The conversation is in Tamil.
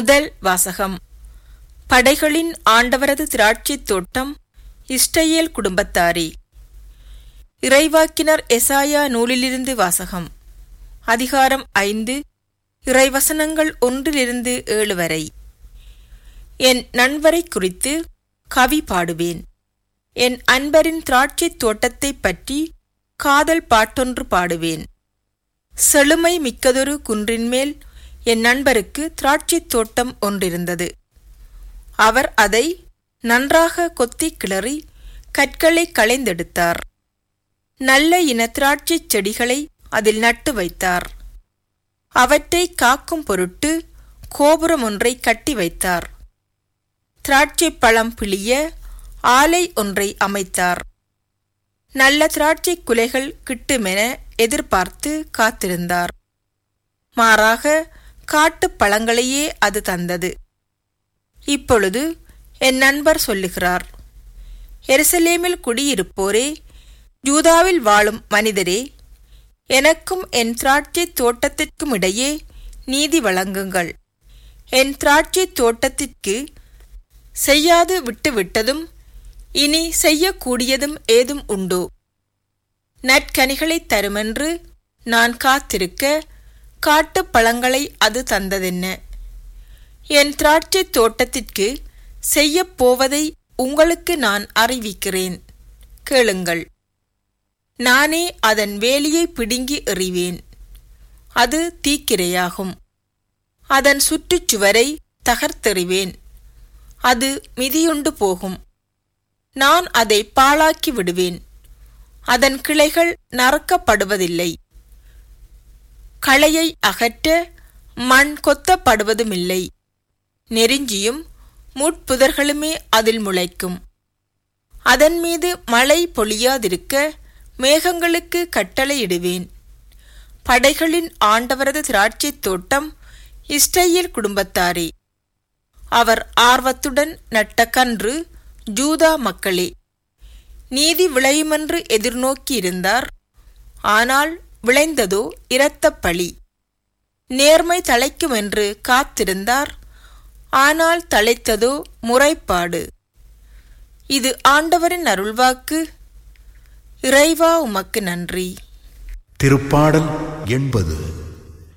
முதல் வாசகம் படைகளின் ஆண்டவரது திராட்சைத் தோட்டம் இஸ்ரயேல் குடும்பத்தாரே இறைவாக்கினர் எசாயா நூலிலிருந்து வாசகம் அதிகாரம் ஐந்து இறைவசனங்கள் ஒன்றிலிருந்து ஏழு வரை என் நண்பரை குறித்து கவி பாடுவேன் என் அன்பரின் திராட்சைத் தோட்டத்தைப் பற்றி காதல் பாட்டொன்று பாடுவேன் செழுமை மிக்கதொரு குன்றின் மேல் என் நண்பருக்கு திராட்சைத் தோட்டம் ஒன்றிருந்தது அவர் அதை நன்றாக கொத்தி கிளறி கற்களை களைந்தெடுத்தார் நல்ல இன திராட்சைச் செடிகளை அதில் நட்டு வைத்தார் அவற்றை காக்கும் பொருட்டு கோபுரம் ஒன்றை கட்டி வைத்தார் திராட்சை பழம் பிழிய ஆலை ஒன்றை அமைத்தார் நல்ல திராட்சை குலைகள் கிட்டுமென எதிர்பார்த்து காத்திருந்தார் மாறாக காட்டுப் பழங்களையே அது தந்தது இப்பொழுது என் நண்பர் சொல்லுகிறார் எருசலேமில் குடியிருப்போரே யூதாவில் வாழும் மனிதரே எனக்கும் என் திராட்சை தோட்டத்திற்கும் இடையே நீதி வழங்குங்கள் என் திராட்சை தோட்டத்திற்கு செய்யாது விட்டுவிட்டதும் இனி செய்யக்கூடியதும் ஏதும் உண்டோ நற்கனிகளைத் தருமென்று நான் காத்திருக்க காட்டுப் பழங்களை அது தந்ததென்ன என் திராட்சைத் தோட்டத்திற்கு செய்யப் போவதை உங்களுக்கு நான் அறிவிக்கிறேன் கேளுங்கள் நானே அதன் வேலியை பிடுங்கி எறிவேன் அது தீக்கிரையாகும் அதன் சுற்றுச்சுவரை தகர்த்தெறிவேன் அது மிதியுண்டு போகும் நான் அதை பாழாக்கி விடுவேன் அதன் கிளைகள் நறுக்கப்படுவதில்லை களையை அகற்ற மண் கொத்தப்படுவதுமில்லை நெருஞ்சியும் முட்புதர்களுமே அதில் முளைக்கும் அதன் மீது மழை பொழியாதிருக்க மேகங்களுக்கு கட்டளையிடுவேன் படைகளின் ஆண்டவரது திராட்சைத் தோட்டம் இஸ்ரேல் குடும்பத்தாரே அவர் ஆர்வத்துடன் நட்ட கன்று ஜூதா மக்களே நீதி விளையுமென்று எதிர்நோக்கியிருந்தார் ஆனால் விளைந்ததோ இரத்தப் பழி நேர்மை தழைக்குமென்று காத்திருந்தார் ஆனால் தழைத்ததோ முறைப்பாடு இது ஆண்டவரின் அருள்வாக்கு இறைவா உமக்கு நன்றி திருப்பாடல் எண்பது